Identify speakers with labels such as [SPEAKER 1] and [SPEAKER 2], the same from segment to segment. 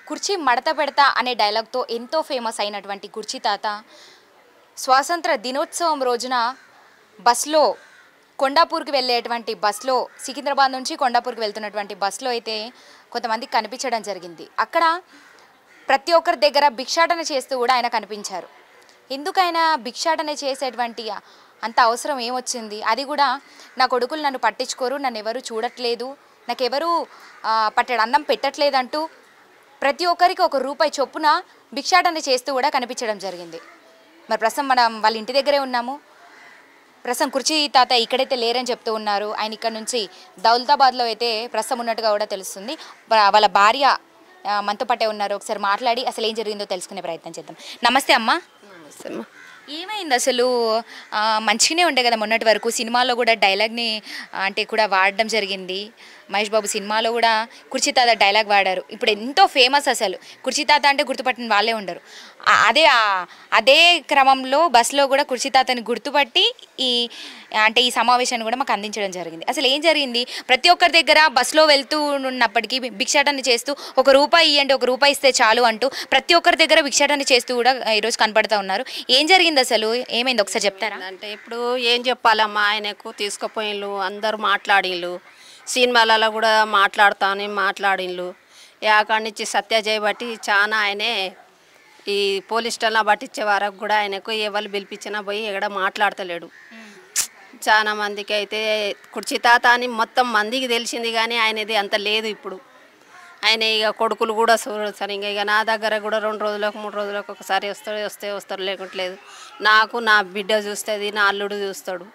[SPEAKER 1] కుర్చీ మడత పెడతా అనే డైలాగ్తో ఎంతో ఫేమస్ అయినటువంటి కుర్చీ తాత స్వాతంత్ర దినోత్సవం రోజున బస్లో కొండాపూర్కి వెళ్ళేటువంటి బస్లో సికింద్రాబాద్ నుంచి కొండాపూర్కి వెళ్తున్నటువంటి బస్లో అయితే కొంతమందికి కనిపించడం జరిగింది అక్కడ ప్రతి ఒక్కరి దగ్గర భిక్షాటన చేస్తూ కూడా ఆయన కనిపించారు ఎందుకు ఆయన భిక్షాటన చేసేటువంటి అంత అవసరం ఏమొచ్చింది అది కూడా నా కొడుకులు నన్ను పట్టించుకోరు నన్ను ఎవరు చూడట్లేదు నాకెవరు ఆ, పట్టెడు అన్నం పెట్టట్లేదంటూ ప్రతి ఒక్కరికి ఒక రూపాయి చొప్పున భిక్షాటన చేస్తూ కూడా కనిపించడం జరిగింది మరి ప్రస్తుతం మనం వాళ్ళ ఇంటి దగ్గరే ఉన్నాము ప్రస్తుతం కుర్చీ తాత ఇక్కడైతే లేరని చెప్తూ ఉన్నారు ఆయన ఇక్కడ నుంచి దౌలతాబాద్లో అయితే ప్రస్తుతం ఉన్నట్టుగా కూడా తెలుస్తుంది వా- వాళ్ళ భార్య ఆ, మనతో పట్టే ఉన్నారు ఒకసారి మాట్లాడి అసలు ఏం జరిగిందో తెలుసుకునే ప్రయత్నం చేద్దాం నమస్తే అమ్మ
[SPEAKER 2] నమస్తే అమ్మా
[SPEAKER 1] ఏమైంది అసలు ఆ, మంచిగానే ఉండే కదా మొన్నటి వరకు సినిమాలో కూడా డైలాగ్ని ఆ, అంటే కూడా వాడడం జరిగింది మహేష్ బాబు సినిమాలో కూడా కుర్చీ తాత డైలాగ్ వాడారు ఇప్పుడు ఎంతో ఫేమస్ అసలు కుర్చీ తాత అంటే గుర్తుపట్టిన వాళ్ళే ఉండరు ఆ- అదే ఆ- అదే క్రమంలో బస్సులో కూడా కుర్చీ తాతని గుర్తుపట్టి ఈ అంటే ఈ సమావేశాన్ని కూడా మాకు అందించడం జరిగింది అసలు ఏం జరిగింది ప్రతి ఒక్కరి దగ్గర బస్సులో వెళ్తూ ఉన్నప్పటికీ భిక్షాటన చేస్తూ ఒక రూపాయి ఇవ్వండి ఒక రూపాయి ఇస్తే చాలు అంటూ ప్రతి ఒక్కరి దగ్గర భిక్షాటన చేస్తూ కూడా ఈరోజు కనపడతా ఉన్నారు ఏం జరిగింది అసలు ఏమైంది ఒకసారి చెప్తారా
[SPEAKER 2] అంటే ఇప్పుడు ఏం చెప్పాలమ్మా ఆయనకు తీసుకుపోయిన్లు అందరూ మాట్లాడిన్లు సినిమాలలో కూడా మాట్లాడుతాని మాట్లాడిన్లు యాకాడి నుంచి సత్య చేయబట్టి చాలా ఆయనే ఈ పోలీస్ స్టేషన్లో పట్టించే వరకు కూడా ఆయనకు ఎవరు పిలిపించినా పోయి ఎక్కడ మాట్లాడతలేడు చాలా మందికి అయితే కుర్చీ తాత అని మొత్తం మందికి తెలిసింది కానీ ఆయనది అంత లేదు ఇప్పుడు ఆయన ఇక కొడుకులు కూడా చూడరు సరిగ్గా ఇక నా దగ్గర కూడా రెండు రోజులకు మూడు రోజులకు ఒకసారి వస్తాడు వస్తే వస్తారు లేకుంటలేదు నాకు నా బిడ్డ చూస్తుంది నా అల్లుడు చూస్తాడు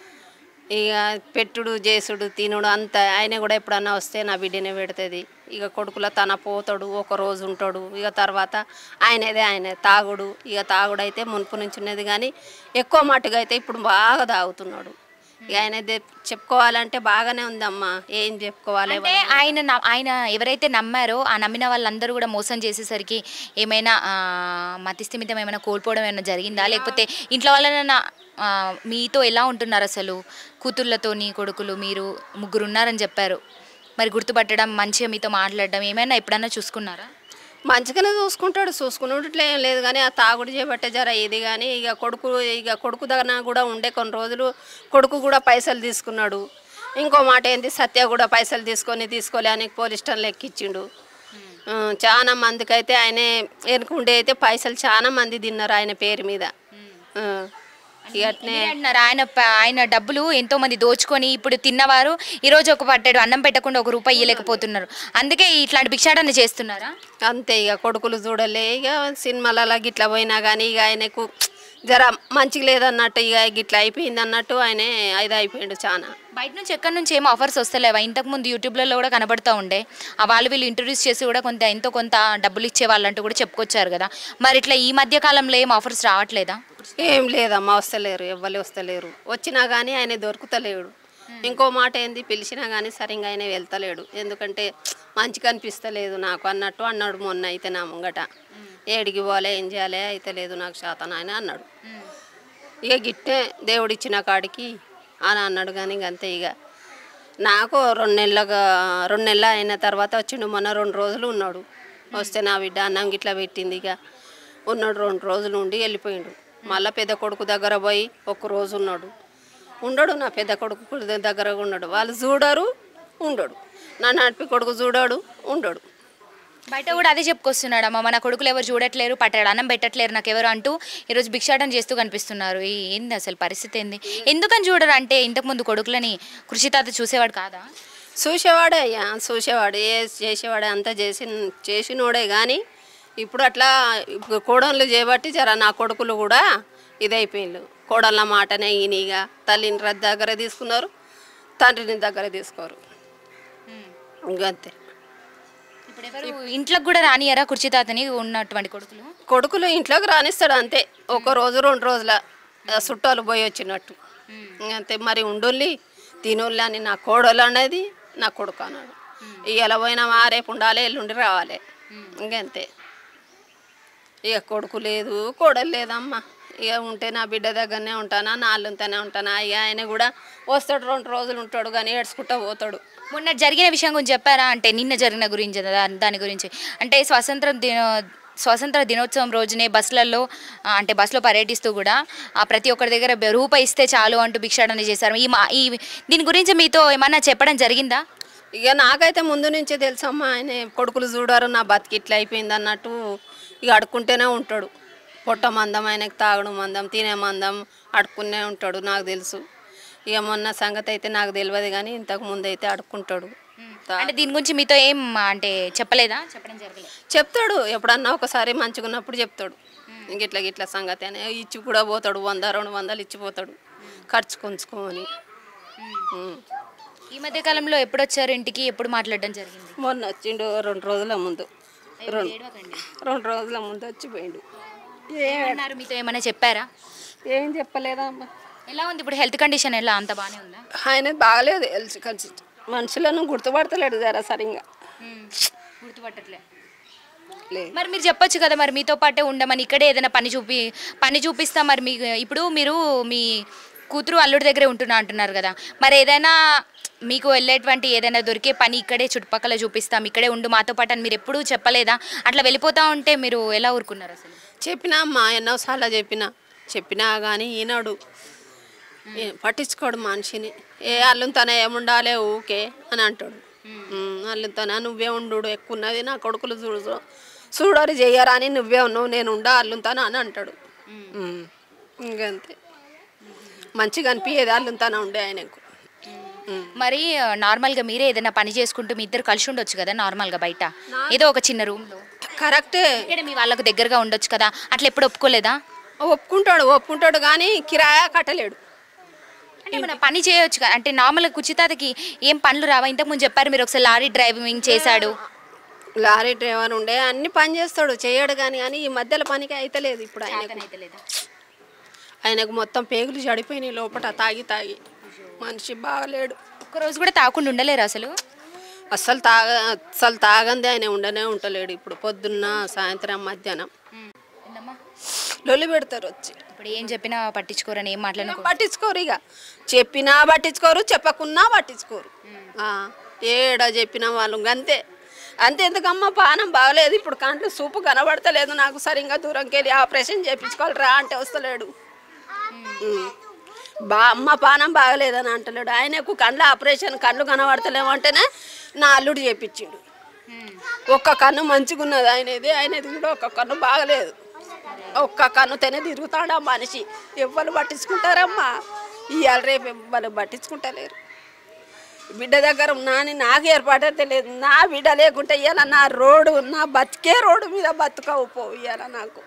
[SPEAKER 2] ఇక పెట్టుడు చేసుడు తినుడు అంత ఆయన కూడా ఎప్పుడన్నా వస్తే నా బిడ్డనే పెడుతుంది ఇక కొడుకుల తన పోతాడు ఒక రోజు ఉంటాడు ఇక తర్వాత ఆయనదే ఆయన తాగుడు ఇక తాగుడు అయితే మునుపు నుంచి ఉన్నది కానీ ఎక్కువ మట్టుగా అయితే ఇప్పుడు బాగా తాగుతున్నాడు ఇక ఆయన చెప్పుకోవాలంటే బాగానే ఉందమ్మా ఏం చెప్పుకోవాలి
[SPEAKER 1] అంటే ఆయన న- ఆయన ఎవరైతే నమ్మారో ఆ నమ్మిన వాళ్ళందరూ కూడా మోసం చేసేసరికి ఏమైనా ఆ, మతిస్థిమితం ఏమైనా కోల్పోవడం ఏమైనా జరిగిందా లేకపోతే ఇంట్లో వాళ్ళైనా మీతో ఎలా ఉంటున్నారు అసలు కూతుర్లతోని కొడుకులు మీరు ముగ్గురు ఉన్నారని చెప్పారు మరి గుర్తుపట్టడం మంచిగా మీతో మాట్లాడడం ఏమైనా ఎప్పుడన్నా చూసుకున్నారా
[SPEAKER 2] మంచిగానే చూసుకుంటాడు చూసుకున్నట్లే ఏం లేదు కానీ ఆ తాగుడు చేయబట్టే జర ఇది కానీ ఇక కొడుకు ఇక కొడుకు దగ్గర కూడా ఉండే కొన్ని రోజులు కొడుకు కూడా పైసలు తీసుకున్నాడు ఇంకో మాట ఏంది సత్య కూడా పైసలు తీసుకొని తీసుకోలే అని పోలీస్ స్టేషన్లో ఎక్కించిండు ఆ, చాలా మందికి అయితే ఆయనే ఎనుకుండే అయితే పైసలు చాలా మంది తిన్నారు ఆయన పేరు మీద ఆ, ఇక అట్నే
[SPEAKER 1] మీరే అంటున్నారు ఆయన ప- ఆయన డబ్బులు ఎంతో మంది దోచుకొని ఇప్పుడు తిన్నవారు ఈ రోజు ఒక పట్టాడు అన్నం పెట్టకుండా ఒక రూపాయి ఇవ్వలేకపోతున్నారు అందుకే ఇట్లాంటి భిక్షాటన చేస్తున్నారా
[SPEAKER 2] అంతే ఇక కొడుకులు చూడలే ఇక సినిమాలలో గిట్లా పోయినా కానీ ఇక ఆయనకు జర మంచిగా లేదన్నట్టు ఇక గిట్లా అయిపోయింది అన్నట్టు ఆయనే ఇది అయిపోయిండు చాలా
[SPEAKER 1] బయట నుంచి ఎక్కడి నుంచి ఏమో ఆఫర్స్ వస్తలేవా ఇంతకుముందు యూట్యూబ్లలో కూడా కనబడుతూ ఉండే ఆ వాళ్ళు వీళ్ళు ఇంట్రొడ్యూస్ చేసి కూడా కొంత ఎంతో కొంత డబ్బులు ఇచ్చే వాళ్ళంటూ కూడా చెప్పుకొచ్చారు కదా మరి ఇట్లా ఈ మధ్య కాలంలో ఏం ఆఫర్స్ రావట్లేదా
[SPEAKER 2] ఏం లేదమ్మా వస్తలేరు ఎవ్వరు వస్తలేరు వచ్చినా కానీ ఆయన దొరుకుతలేడు ఇంకో మాట ఏంది పిలిచినా కానీ సరిగ్గా ఆయన వెళ్తలేడు ఎందుకంటే మంచిగా అనిపిస్తలేదు నాకు అన్నట్టు అన్నాడు మొన్న అయితే నా ముంగట ఏడికి పోలే ఏం చేయాలి అయితే లేదు నాకు శాతం ఆయన అన్నాడు ఇక గిట్టే దేవుడు ఇచ్చిన కాడికి అని అన్నాడు కానీ ఇంక అంతే ఇక నాకు రెండు నెలలుగా రెండు నెలలు అయిన తర్వాత వచ్చిండు మొన్న రెండు రోజులు ఉన్నాడు వస్తే నా బిడ్డ అన్నం గిట్లా పెట్టింది ఇక ఉన్నాడు రెండు రోజులు ఉండి వెళ్ళిపోయిండు మళ్ళీ పెద్ద కొడుకు దగ్గర పోయి ఒక రోజు ఉన్నాడు ఉండడు నా పెద్ద కొడుకు దగ్గర ఉన్నాడు వాళ్ళు చూడరు ఉండడు నా నడిపి కొడుకు చూడడు ఉండడు
[SPEAKER 1] బయట కూడా అదే చెప్పుకొస్తున్నాడు అమ్మ మన కొడుకులు ఎవరు చూడట్లేరు పట్టాడు అన్నం పెట్టట్లేరు నాకు ఎవరు అంటూ ఈరోజు భిక్షాటన చేస్తూ కనిపిస్తున్నారు ఈ- ఏంది అసలు పరిస్థితి ఏంది ఎందుకని చూడరు అంటే ఇంతకుముందు కొడుకులని కృషి తాత చూసేవాడు కాదా
[SPEAKER 2] చూసేవాడే అయ్యా చూసేవాడు ఏ చేసేవాడే అంతా చేసి చేసినోడే కానీ ఇప్పుడు అట్లా ఇప్పుడు కోడళ్ళు చేయబట్టి జర నా కొడుకులు కూడా ఇదైపోయిండు కోడళ్ళ మాటనే ఈయనగా తల్లిని రద్ద దగ్గర తీసుకున్నారు తండ్రిని దగ్గర తీసుకోరు ఇంకంతే
[SPEAKER 1] ఇప్పుడు ఎవరు ఇంట్లోకి కూడా రానియరా కుర్చీ తాతని ఉన్నటువంటి కొడుకులు
[SPEAKER 2] కొడుకులు ఇంట్లోకి రానిస్తాడు అంతే ఒక రోజు రెండు రోజుల ఆ, చుట్టాలు పోయి వచ్చినట్టు అంతే మరి ఉండుల్లి తినోళ్ళు అని నా కోడలు అనేది నా కొడుకు అన్నాడు ఇవాళ పోయినామా రేపు ఉండాలి ఎల్లుండి రావాలి ఇంకంతే ఇక కొడుకు లేదు కోడలు లేదమ్మా ఇక ఉంటే నా బిడ్డ దగ్గరనే ఉంటానా నాళ్ళుంతోనే ఉంటానా ఇక ఆయన కూడా వస్తాడు రెండు రోజులు ఉంటాడు కానీ ఏడ్చుకుంటూ పోతాడు
[SPEAKER 1] మొన్న జరిగిన విషయం గురించి చెప్పారా అంటే నిన్న జరిగిన గురించి దా- దాని గురించి అంటే స్వాతంత్ర దిన స్వాతంత్ర దినోత్సవం రోజునే బస్సులలో ఆ, అంటే బస్సులో పర్యటిస్తూ కూడా ఆ, ప్రతి ఒక్కరి దగ్గర బె- రూపాయి ఇస్తే చాలు అంటూ భిక్షాటన చేశారు ఈ మా ఈ దీని గురించి మీతో ఏమన్నా చెప్పడం జరిగిందా
[SPEAKER 2] ఇక నాకైతే ముందు నుంచే తెలుసమ్మా ఆయన కొడుకులు చూడారు నా బతికి ఇట్లా అయిపోయింది అన్నట్టు ఇక అడుక్కుంటూనే ఉంటాడు పొట్ట మందం ఆయనకి తాగడం మందం తినే మందం అడుక్కునే ఉంటాడు నాకు తెలుసు ఇక మొన్న సంగతి అయితే నాకు తెలియదు కానీ ఇంతకు ముందు అయితే అడుక్కుంటాడు తా-
[SPEAKER 1] అంటే దీని గురించి మీతో ఏం అంటే చెప్పలేదా చెప్పడం జరగలేదు
[SPEAKER 2] చెప్తాడు ఎప్పుడన్నా ఒకసారి మంచిగా ఉన్నప్పుడు చెప్తాడు గిట్ల గిట్ల సంగతి అని ఇచ్చి కూడా పోతాడు వంద రెండు వందలు ఇచ్చిపోతాడు ఖర్చు కొంచుకోమని ఉం.
[SPEAKER 1] ఈ మధ్య కాలంలో ఎప్పుడు వచ్చారు ఇంటికి ఎప్పుడు మాట్లాడడం జరిగింది
[SPEAKER 2] మొన్న వచ్చిండు రెండు రోజుల ముందు రెండు
[SPEAKER 1] ఏడవకండి.
[SPEAKER 2] రెండు రోజుల ముందు వచ్చిపోయిండు ఏ
[SPEAKER 1] ఏమన్నారు మీతో ఏమైనా చెప్పారా
[SPEAKER 2] ఏం చెప్పలేదమ్మా
[SPEAKER 1] ఎలా ఉంది ఇప్పుడు హెల్త్ కండిషన్ ఎలా అంత బాగానే ఉందా
[SPEAKER 2] ఆయన బాగలేదు ఎల్సి కలిసి మనుషులను గుర్తుపడతలేడు జరా సరిగ్గా
[SPEAKER 1] గుర్తుపట్టట్లే
[SPEAKER 2] లే
[SPEAKER 1] మరి మీరు చెప్పొచ్చు కదా మరి మీతో పాటే ఉండమని ఇక్కడే ఏదైనా పని చూపి పని చూపిస్తా మరి మీ ఇప్పుడు మీరు మీ కూతురు అల్లుడి దగ్గరే ఉంటున్నా అంటున్నారు కదా మరి ఏదైనా మీకు వెళ్ళేటువంటి ఏదైనా దొరికే పని ఇక్కడే చుట్టుపక్కల చూపిస్తాం ఇక్కడే ఉండు మాతో పాటు అని మీరు ఎప్పుడూ చెప్పలేదా అట్లా వెళ్ళిపోతా ఉంటే మీరు ఎలా ఊరుకున్నారు అసలు
[SPEAKER 2] చెప్పినా అమ్మా ఎన్నోసార్లు చెప్పినా చెప్పినా కానీ ఈనాడు ఏ- పట్టించుకోడు మనిషిని ఏ అల్లుతోనే ఏముండాలే ఊకే అని అంటాడు అల్లుతోనే నువ్వే ఉండు ఎక్కువ ఉన్నది నా కొడుకులు చూడు చూడరు చెయ్యరా అని నువ్వే ఉన్నావు నేను ఉండా అల్లుతాను అని అంటాడు ఉమ్. ఇంకంతే మంచిగా అనిపించేది అల్లుతానే ఉండే ఆయనకు ఉమ్.
[SPEAKER 1] మరి ఆ, నార్మల్గా మీరే ఏదైనా పని చేసుకుంటూ మీ ఇద్దరు కలిసి ఉండొచ్చు కదా నార్మల్గా బయట ఏదో ఒక చిన్న రూమ్లో
[SPEAKER 2] కరెక్టే
[SPEAKER 1] ఇక్కడ మీ వాళ్ళకు దగ్గరగా ఉండొచ్చు కదా అట్లా ఎప్పుడు ఒప్పుకోలేదా
[SPEAKER 2] ఒప్పుకుంటాడు ఒప్పుకుంటాడు కానీ కిరాయా కట్టలేడు
[SPEAKER 1] అంటే మన పని చేయొచ్చు కదా అంటే నార్మల్గా కుచితాతకి ఏం పనులు రావా ఇంతకుముందు చెప్పారు మీరు ఒకసారి లారీ డ్రైవింగ్ చేశాడు
[SPEAKER 2] లారీ డ్రైవర్ ఉండే అన్ని పని చేస్తాడు చేయడు కానీ కానీ ఈ మధ్యలో పనికి అయితలేదు ఇప్పుడు ఆయనకు ఆయనకు మొత్తం పేగులు చెడిపోయినాయి లోపల తాగి తాగి మనిషి బాగలేడు
[SPEAKER 1] ఒక్కరోజు కూడా తాకుండా ఉండలేరు అసలు
[SPEAKER 2] అస్సలు తాగ అస్సలు తాగంది ఆయన ఉండనే ఉంటలేడు ఇప్పుడు పొద్దున్న సాయంత్రం మధ్యాహ్నం
[SPEAKER 1] ఏందమ్మా?
[SPEAKER 2] లొల్లి పెడతారు వచ్చి
[SPEAKER 1] ఇప్పుడు ఏం చెప్పినా పట్టించుకోరని ఏం మాట్లాడినా
[SPEAKER 2] పట్టించుకోరు ఇక చెప్పినా పట్టించుకోరు చెప్పకున్నా పట్టించుకోరు ఆ, ఏడ చెప్పిన వాళ్ళు అంతే అంతే ఎందుకమ్మా పానం బాగలేదు ఇప్పుడు కంట్లో సూపు కనబడతలేదు నాకు సరిగ్గా దూరంకి వెళ్ళి ఆపరేషన్ చేయించుకోవాలి రా అంటే వస్తలేడు ఉమ్. బా అమ్మ పానం బాగలేదని అంటలేడు ఆయనకు కండ్ల ఆపరేషన్ కళ్ళు కనబడతలేము అంటేనే నా అల్లుడు చేపించిండు ఒక్క కన్ను మంచిగా ఉన్నది ఆయనది ఆయనది కూడా ఒక్క కన్ను బాగలేదు ఒక్క కన్నుతోనే తిరుగుతాడు ఆ మనిషి ఎవ్వరు పట్టించుకుంటారమ్మా ఇవాళ రేపు ఎవ్వరు పట్టించుకుంటలేరు బిడ్డ దగ్గర నాని నాకు ఏర్పాటే తెలియదు నా బిడ్డ లేకుంటే ఇవాళ నా రోడ్డు నా బతికే రోడ్డు మీద బతుకవు పో ఇవాళ నాకు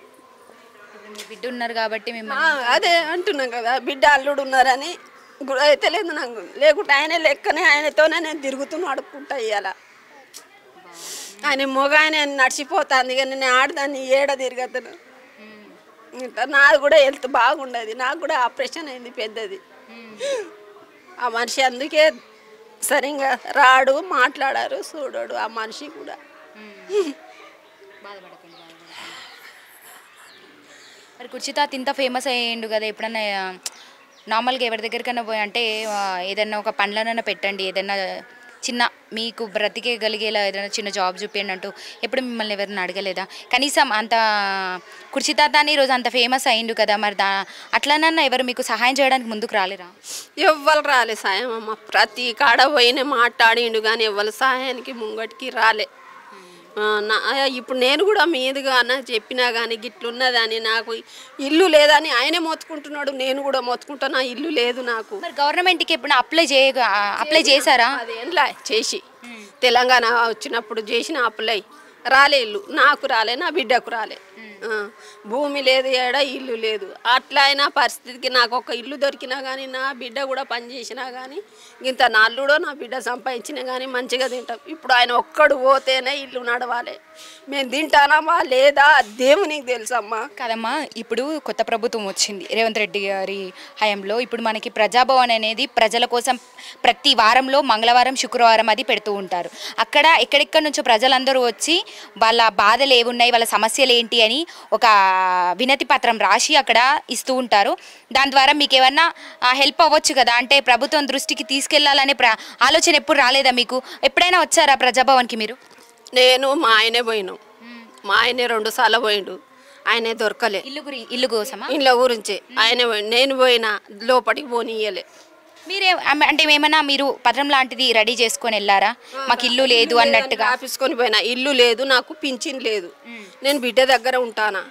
[SPEAKER 1] ఇప్పుడు మీ బిడ్డ ఉన్నారు కాబట్టి
[SPEAKER 2] ఆ,
[SPEAKER 1] మిమ్మల్ని
[SPEAKER 2] అదే అంటున్నాం కదా బిడ్డ అల్లుడు ఉన్నారని గు- అయితే లేదు నాకు లేకుంటే ఆయన లెక్కనే ఆయనతోనే నేను తిరుగుతూ అడుక్కుంటా ఇవాళ ఆయన మొగ ఆయన నడిచిపోతాంది కానీ నేను ఆడదాన్ని ఏడ తిరగతను ఇట్లా నాది కూడా హెల్త్ బాగుండదు నాకు కూడా ఆపరేషన్ అయింది పెద్దది ఆ మనిషి అందుకే సరిగ్గా రాడు మాట్లాడారు చూడడు ఆ మనిషి కూడా
[SPEAKER 1] బాధపడకండి బాధపడకండి. మరి కుర్చీతాత్ ఇంత ఫేమస్ అయ్యిండు కదా ఎప్పుడన్నా ఆ, నార్మల్గా ఎవరి దగ్గరికైనా పోయి అంటే ఆ, ఏదైనా ఒక పండ్లనైనా పెట్టండి ఏదైనా చిన్న మీకు బ్రతికేయగలిగేలా ఏదైనా చిన్న జాబ్ చూపించండి అంటూ ఎప్పుడు మిమ్మల్ని ఎవరిని అడగలేదా కనీసం అంత కుర్చీతాత అని ఈరోజు అంత ఫేమస్ అయ్యిండు కదా మరి దా అట్లనన్నా ఎవరు మీకు సహాయం చేయడానికి ముందుకు రాలేరా
[SPEAKER 2] ఎవ్వరు రాలే సాయం అమ్మ ప్రతి కాడ పోయిన మాట్లాడిండు కానీ ఎవ్వరు సహాయానికి ముంగటికి రాలే ఆ, నా ఇప్పుడు నేను కూడా మీదుగా అన్న చెప్పినా కానీ గిట్లున్నదని నాకు ఇల్లు లేదని ఆయనే మొత్తుకుంటున్నాడు నేను కూడా మొత్తుకుంటున్నా ఇల్లు లేదు నాకు
[SPEAKER 1] మరి గవర్నమెంట్కి ఎప్పుడు అప్లై చేయ అప్లై చేశారా
[SPEAKER 2] అదేంలా చేసి తెలంగాణ వచ్చినప్పుడు చేసిన అప్లై రాలే ఇల్లు నాకు రాలే నా బిడ్డకు రాలే ఆ, భూమి లేదు ఏడ ఇల్లు లేదు అట్లా అయినా పరిస్థితికి నాకు ఒక ఇల్లు దొరికినా కానీ నా బిడ్డ కూడా పని చేసినా కానీ ఇంత నల్లుడో నా బిడ్డ సంపాదించినా కానీ మంచిగా తింటాం ఇప్పుడు ఆయన ఒక్కడు పోతేనే ఇల్లు నడవాలి మేము తింటానామా లేదా దేవునికి తెలుసమ్మా
[SPEAKER 1] కదమ్మా ఇప్పుడు కొత్త ప్రభుత్వం వచ్చింది రేవంత్ రెడ్డి గారి హయాంలో ఇప్పుడు మనకి ప్రజాభవన్ అనేది ప్రజల కోసం ప్రతి వారంలో మంగళవారం శుక్రవారం అది పెడుతూ ఉంటారు అక్కడ ఎక్కడెక్కడి నుంచో ప్రజలందరూ వచ్చి వాళ్ళ బాధలు ఏమున్నాయి వాళ్ళ సమస్యలు ఏంటి అని ఒక వినతి పత్రం రాసి అక్కడ ఇస్తూ ఉంటారు దాని ద్వారా మీకు ఏమన్నా హెల్ప్ అవ్వచ్చు కదా అంటే ప్రభుత్వం దృష్టికి తీసుకెళ్లాలనే ప్ర ఆలోచన ఎప్పుడు రాలేదా మీకు ఎప్పుడైనా వచ్చారా ప్రజాభవన్కి మీరు
[SPEAKER 2] నేను మా ఆయనే పోయినాం మా ఆయనే రెండు సార్లు పోయిండు ఆయనే దొరకలే
[SPEAKER 1] ఇల్లు గురి ఇల్లు కోసమా
[SPEAKER 2] ఇంట్లో గురించి ఆయన పోయి- నేను పోయినా లోపలికి పోనీయలే
[SPEAKER 1] మీరే అమ్మ- అంటే ఏమన్నా మీరు పత్రం లాంటిది రెడీ చేసుకొని వెళ్ళారా మాకు ఇల్లు లేదు అన్నట్టుగా
[SPEAKER 2] ఆఫీస్కొని పోయినా ఇల్లు లేదు నాకు పింఛన్ లేదు నేను బిడ్డ దగ్గర ఉంటానా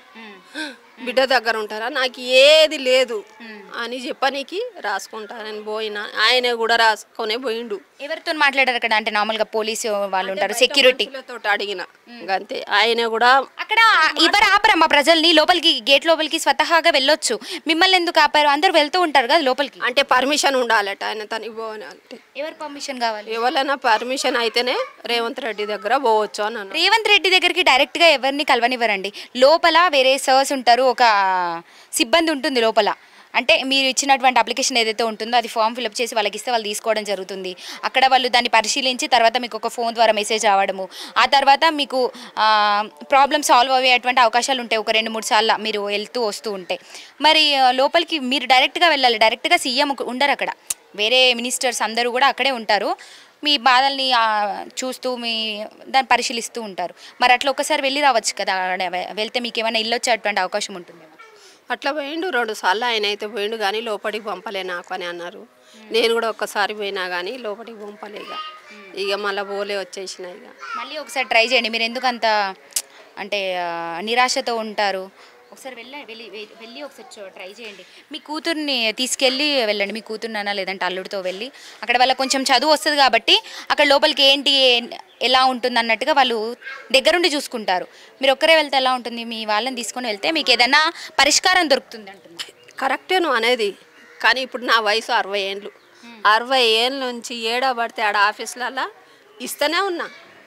[SPEAKER 2] బిడ్డ దగ్గర ఉంటారా నాకు ఏది లేదు అని చెప్పనీకి రాసుకుంటా నేను పోయినా ఆయనే కూడా రాసుకొనే పోయిండు
[SPEAKER 1] ఎవరితో మాట్లాడారు అక్కడ అంటే నార్మల్గా పోలీసు వాళ్ళు ఉంటారు సెక్యూరిటీ
[SPEAKER 2] తోటి అడిగిన అంతే ఆయన కూడా
[SPEAKER 1] అక్కడ ఎవరు ఆపరమ్మా ప్రజల్ని లోపలికి గేట్ లోపలికి స్వతహాగా వెళ్ళొచ్చు మిమ్మల్ని ఎందుకు ఆపారు అందరూ వెళ్తూ ఉంటారు కదా లోపలికి
[SPEAKER 2] అంటే పర్మిషన్ ఉండాలట ఆయన తనకి పోని అంటే
[SPEAKER 1] ఎవరు పర్మిషన్ కావాలి
[SPEAKER 2] ఎవరైనా పర్మిషన్ అయితేనే రేవంత్ రెడ్డి దగ్గర పోవచ్చు అని అన్నారు
[SPEAKER 1] రేవంత్ రెడ్డి దగ్గరికి డైరెక్ట్గా ఎవరిని కలవనివ్వరండి లోపల వేరే సర్స్ ఉంటారు ఒక సిబ్బంది ఉంటుంది లోపల అంటే మీరు ఇచ్చినటువంటి అప్లికేషన్ ఏదైతే ఉంటుందో అది ఫామ్ ఫిల్అప్ చేసి వాళ్ళకి ఇస్తే వాళ్ళు తీసుకోవడం జరుగుతుంది అక్కడ వాళ్ళు దాన్ని పరిశీలించి తర్వాత మీకు ఒక ఫోన్ ద్వారా మెసేజ్ రావడము ఆ తర్వాత మీకు ప్రాబ్లమ్ సాల్వ్ అయ్యేటువంటి అవకాశాలు ఉంటాయి ఒక రెండు మూడు సార్లు మీరు వెళ్తూ వస్తూ ఉంటే మరి ఆ, లోపలికి మీరు డైరెక్ట్గా వెళ్ళాలి డైరెక్ట్గా సీఎం ఉండరు అక్కడ వేరే మినిస్టర్స్ అందరూ కూడా అక్కడే ఉంటారు మీ బాధల్ని ఆ, చూస్తూ మీ దాన్ని పరిశీలిస్తూ ఉంటారు మరి అట్లా ఒకసారి వెళ్ళి రావచ్చు కదా ఆడ వె- వెళ్తే మీకు ఏమైనా ఇల్లు వచ్చేటువంటి అవకాశం ఉంటుందేమో
[SPEAKER 2] అట్లా పోయిండు రెండు సార్లు ఆయన అయితే పోయిండు కానీ లోపలికి పంపలే నాకు అని అన్నారు నేను కూడా ఒక్కసారి పోయినా కానీ లోపలికి పంపలే ఇక ఇక మళ్ళీ పోలే వచ్చేసిన ఇక
[SPEAKER 1] మళ్ళీ ఒకసారి ట్రై చేయండి మీరు ఎందుకు అంత అంటే ఆ, నిరాశతో ఉంటారు ఒకసారి వెళ్ళ వెళ్ళి వె- వెళ్ళి ఒకసారి ట్రై చేయండి మీ కూతుర్ని తీసుకెళ్ళి వెళ్ళండి మీ కూతుర్నైనా లేదంటే అల్లుడితో వెళ్ళి అక్కడ వాళ్ళకి కొంచెం చదువు వస్తుంది కాబట్టి అక్కడ లోపలికి ఏంటి ఏ- ఎలా ఉంటుంది అన్నట్టుగా వాళ్ళు దగ్గరుండి చూసుకుంటారు మీరు ఒక్కరే వెళ్తే ఎలా ఉంటుంది మీ వాళ్ళని తీసుకొని వెళ్తే మీకు ఏదైనా పరిష్కారం దొరుకుతుంది అంటున్నా
[SPEAKER 2] కరెక్టే నువ్వు అనేది కానీ ఇప్పుడు నా వయసు అరవై ఏండ్లు అరవై ఏళ్ళ నుంచి ఏడా పడితే ఆడ ఆఫీసులలో ఇస్తూనే ఉన్నా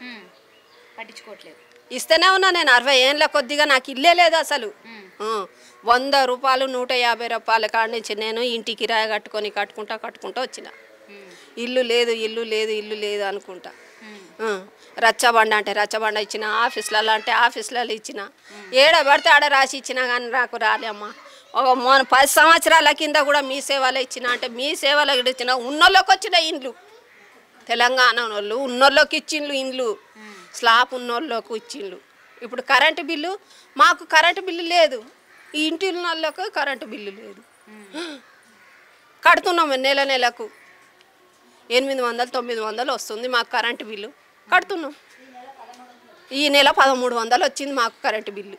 [SPEAKER 1] పట్టించుకోవట్లేదు
[SPEAKER 2] ఇస్తూనే ఉన్నా నేను అరవై ఏళ్ళ కొద్దిగా నాకు ఇల్లే లేదు అసలు ఆ, వంద రూపాయలు నూట యాభై రూపాయల కాడ నుంచి నేను ఇంటి కిరాయి కట్టుకొని కట్టుకుంటా కట్టుకుంటా వచ్చిన ఇల్లు లేదు ఇల్లు లేదు ఇల్లు లేదు అనుకుంటా ఆ, రచ్చబండ అంటే రచ్చబండ ఇచ్చిన ఆఫీసులలో అంటే ఆఫీసులలో ఇచ్చిన ఏడ పడితే ఆడ రాసి ఇచ్చినా కానీ నాకు రాలే అమ్మా ఒక మొన్న పది సంవత్సరాల కింద కూడా మీ సేవలో ఇచ్చిన అంటే మీ సేవలో కూడా ఇచ్చిన ఉన్నోళ్ళకి వచ్చిన ఇండ్లు తెలంగాణ వాళ్ళు ఉన్నోళ్ళకి ఇచ్చిండ్లు ఇండ్లు స్లాబ్ ఉన్నోళ్ళకి ఇచ్చిండ్లు ఇప్పుడు కరెంటు బిల్లు మాకు కరెంటు బిల్లు లేదు ఈ ఇంటి వాళ్ళకు కరెంటు బిల్లు లేదు కడుతున్నాము నెల నెలకు ఎనిమిది వందలు తొమ్మిది వందలు వస్తుంది మాకు కరెంటు బిల్లు కడుతున్నాం ఈ నెల పదమూడు వందలు వచ్చింది మాకు కరెంటు బిల్లు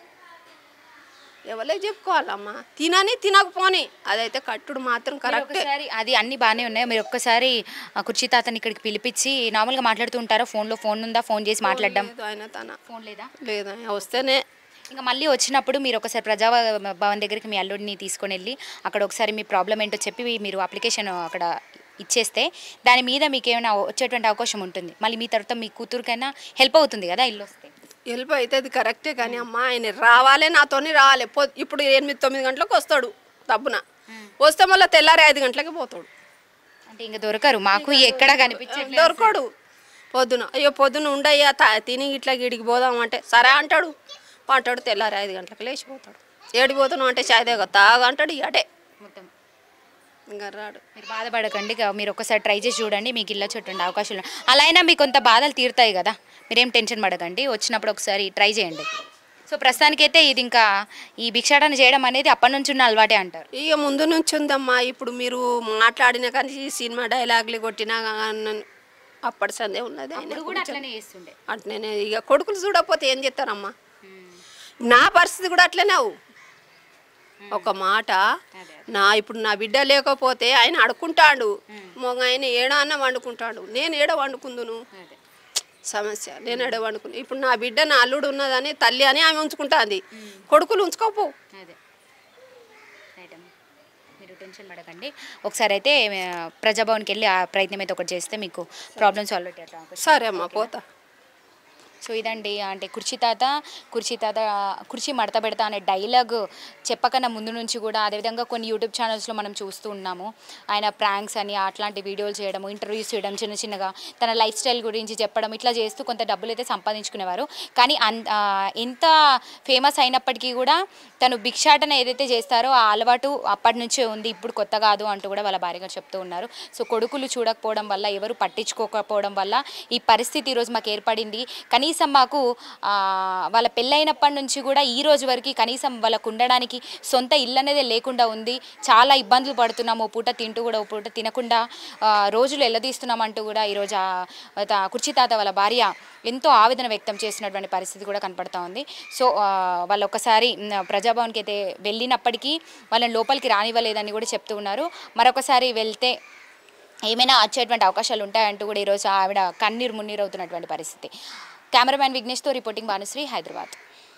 [SPEAKER 2] ఎవరే చెప్పుకోవాలమ్మా తినని తినకపోని అదైతే కట్టుడు మాత్రం
[SPEAKER 1] మీరు
[SPEAKER 2] కరెక్టే
[SPEAKER 1] ఒకసారి అది అన్ని బాగానే ఉన్నాయి మీరు ఒక్కసారి ఆ కుర్చీ తాతని ఇక్కడికి పిలిపించి నార్మల్గా మాట్లాడుతూ ఉంటారా ఫోన్లో ఫోన్ ఉందా ఫోన్ చేసి మాట్లాడడం
[SPEAKER 2] లేదు ఆయన తన
[SPEAKER 1] ఫోన్ లేదా
[SPEAKER 2] లేదు ఆయన వస్తేనే
[SPEAKER 1] ఇంకా మళ్ళీ వచ్చినప్పుడు మీరు ఒకసారి ప్రజా భవన్ దగ్గరికి మీ అల్లుడిని తీసుకొని వెళ్ళి అక్కడ ఒకసారి మీ ప్రాబ్లం ఏంటో చెప్పి మీరు అప్లికేషన్ అక్కడ ఇచ్చేస్తే దాని మీద మీకు ఏమైనా వచ్చేటువంటి అవకాశం ఉంటుంది మళ్ళీ మీ తర్వాత మీ కూతురికైనా హెల్ప్ అవుతుంది కదా ఇల్లు వస్తే
[SPEAKER 2] హెల్ప్ అయితే అది కరెక్టే కానీ అమ్మ ఆయన రావాలి నాతోని రావాలి పొ ఇప్పుడు ఎనిమిది తొమ్మిది గంటలకు వస్తాడు డబ్బున వస్తే మళ్ళీ తెల్లారి ఐదు గంటలకి పోతాడు
[SPEAKER 1] అంటే ఇంకా దొరకరు మాకు ఎక్కడ కనిపించట్లేదు
[SPEAKER 2] దొరకడు పొద్దున అయ్యో పొద్దున ఉండయ్యా తా తిని ఇట్లా గిడికి పోదాం అంటే సరే అంటాడు అంటాడు తెల్లారి ఐదు గంటలకు లేచిపోతాడు ఏడికి పోతున్నావు అంటే చాయ్ దగ్గర తాగా అంటాడు ఇక అటే
[SPEAKER 1] మొత్తం
[SPEAKER 2] ఇంకా రాడు
[SPEAKER 1] మీరు బాధపడకండి ఇక మీరు ఒకసారి ట్రై చేసి చూడండి మీకు ఇల్లు వచ్చేటువంటి అవకాశాలు ఉన్నాయి. అలా అయినా మీకు కొంత బాధలు తీరుతాయి కదా మీరేం టెన్షన్ పడకండి వచ్చినప్పుడు ఒకసారి ట్రై చేయండి సో ప్రస్తుతానికైతే ఇది ఇంకా ఈ భిక్షాటన చేయడం అనేది అప్పటి నుంచి ఉన్న అలవాటే అంటారు
[SPEAKER 2] ఇక ముందు నుంచి ఉందమ్మా ఇప్పుడు మీరు మాట్లాడిన కానీ ఈ సినిమా డైలాగులు కొట్టినా కానీ అప్పటి సందే ఉన్నది ఆయన
[SPEAKER 1] ఇప్పుడు కూడా అట్లనే చేస్తుండే
[SPEAKER 2] అట్లనే ఇక కొడుకులు చూడకపోతే ఏం చేస్తారమ్మా నా పరిస్థితి కూడా అట్లనే అవు ఒక మాట నా ఇప్పుడు నా బిడ్డ లేకపోతే ఆయన అడుకుంటాడు మొగ ఆయన ఏడ అన్న వండుకుంటాడు నేను ఏడ వండుకుందును
[SPEAKER 1] అదే
[SPEAKER 2] సమస్య నేను ఏడ వండుకుని ఇప్పుడు నా బిడ్డ నా అల్లుడు ఉన్నదని తల్లి అని ఆమె ఉంచుకుంటుంది కొడుకులు ఉంచుకోపో
[SPEAKER 1] అదే రైట్ అమ్మ మీరు టెన్షన్ పడకండి ఒకసారి అయితే ఆ, ప్రజాభవన్కి వెళ్ళి ఆ ప్రయత్నం అయితే ఒకటి చేస్తే మీకు ప్రాబ్లమ్ సాల్వ్ అయ్యేట
[SPEAKER 2] సరే అమ్మా పోతా
[SPEAKER 1] సో ఇదండి అంటే కుర్చీ తాత కుర్చీ తాత కుర్చీ మడత పెడతా అనే డైలాగ్ చెప్పకన్నా ముందు నుంచి కూడా అదేవిధంగా కొన్ని యూట్యూబ్ ఛానల్స్లో మనం చూస్తూ ఉన్నాము ఆయన ప్రాంక్స్ అని అట్లాంటి వీడియోలు చేయడము ఇంటర్వ్యూస్ చేయడం చిన్న చిన్నగా తన లైఫ్ స్టైల్ గురించి చెప్పడం ఇట్లా చేస్తూ కొంత డబ్బులు అయితే సంపాదించుకునేవారు కానీ అన్ ఆ, ఎంత ఫేమస్ అయినప్పటికీ కూడా తను భిక్షాటన ఏదైతే చేస్తారో ఆ అలవాటు అప్పటి నుంచే ఉంది ఇప్పుడు కొత్త కాదు అంటూ కూడా వాళ్ళ భార్య గారు చెప్తూ ఉన్నారు సో కొడుకులు చూడకపోవడం వల్ల ఎవరు పట్టించుకోకపోవడం వల్ల ఈ పరిస్థితి ఈరోజు మాకు ఏర్పడింది కనీసం మాకు ఆ, వాళ్ళ పెళ్ళైనప్పటి నుంచి కూడా ఈ రోజు వరకు కనీసం వాళ్ళకు ఉండడానికి సొంత ఇల్లు అనేది లేకుండా ఉంది చాలా ఇబ్బందులు పడుతున్నాము ఓ పూట తింటూ కూడా ఓ పూట తినకుండా ఆ, రోజులు ఎల్లదీస్తున్నామంటూ కూడా ఈరోజు ఆ తా- కుర్చీ తాత వాళ్ళ భార్య ఎంతో ఆవేదన వ్యక్తం చేసినటువంటి పరిస్థితి కూడా కనపడతా ఉంది సో ఆ, వాళ్ళు ఒకసారి మ్, ప్రజాభవన్కి అయితే వెళ్ళినప్పటికీ వాళ్ళని లోపలికి రానివ్వలేదని కూడా చెప్తూ ఉన్నారు మరొకసారి వెళ్తే ఏమైనా వచ్చేటువంటి అవకాశాలు ఉంటాయంటూ కూడా ఈరోజు ఆవిడ కన్నీరు మున్నీరు అవుతున్నటువంటి పరిస్థితి కెమెరామ్యాన్ విఘ్నేష్తో రిపోర్టింగ్ భానుశ్రీ హైదరాబాద్